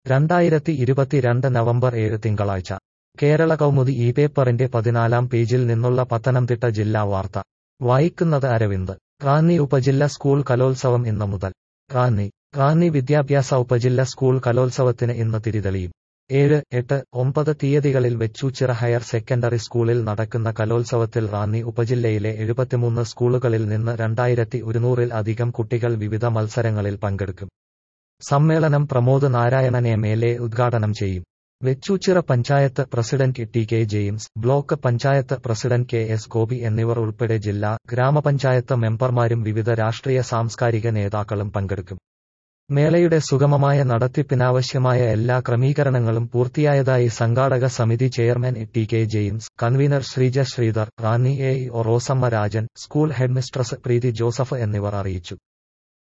രണ്ടായിരത്തി ഇരുപത്തിരണ്ട് നവംബർ ഏഴ് തിങ്കളാഴ്ച കേരള കൗമുദി ഈ പേപ്പറിന്റെ പതിനാലാം പേജിൽ നിന്നുള്ള പത്തനംതിട്ട ജില്ലാ വാർത്ത വായിക്കുന്നത് അരവിന്ദ് റാന്നി ഉപജില്ല സ്കൂൾ കലോത്സവം ഇന്ന് മുതൽ റാന്നി റാന്നി വിദ്യാഭ്യാസ ഉപജില്ല സ്കൂൾ കലോത്സവത്തിന് ഇന്ന് തിരിതെളിയും ഏഴ് എട്ട് ഒമ്പത് തീയതികളിൽ വെച്ചൂച്ചിറ ഹയർ സെക്കൻഡറി സ്കൂളിൽ നടക്കുന്ന കലോത്സവത്തിൽ റാന്നി ഉപജില്ലയിലെ എഴുപത്തിമൂന്ന് സ്കൂളുകളിൽ നിന്ന് രണ്ടായിരത്തി ഒരുന്നൂറിൽ അധികം കുട്ടികൾ വിവിധ മത്സരങ്ങളിൽ പങ്കെടുക്കും സമ്മേളനം Pramod Narayanan M L A ഉദ്ഘാടനം ചെയ്യും Vechoochira panchayat president T K James block panchayat president K S Gopi എന്നിവർ ഉൾപ്പെടെ ജില്ലാ ഗ്രാമപഞ്ചായത്ത് മെമ്പർമാരും വിവിധ രാഷ്ട്രീയ സാംസ്കാരിക നേതാക്കളും പങ്കെടുക്കും മേളയുടെ സുഗമമായ നടത്തിപ്പിനാവശ്യമായ എല്ലാ ക്രമീകരണങ്ങളും പൂർത്തിയായതായി സംഘാടക സമിതി chairman T K James convener Sreeja Sridhar Ranni A E O Rosamma Rajan school headmistress Preethi Joseph എന്നിവർ അറിയിച്ചു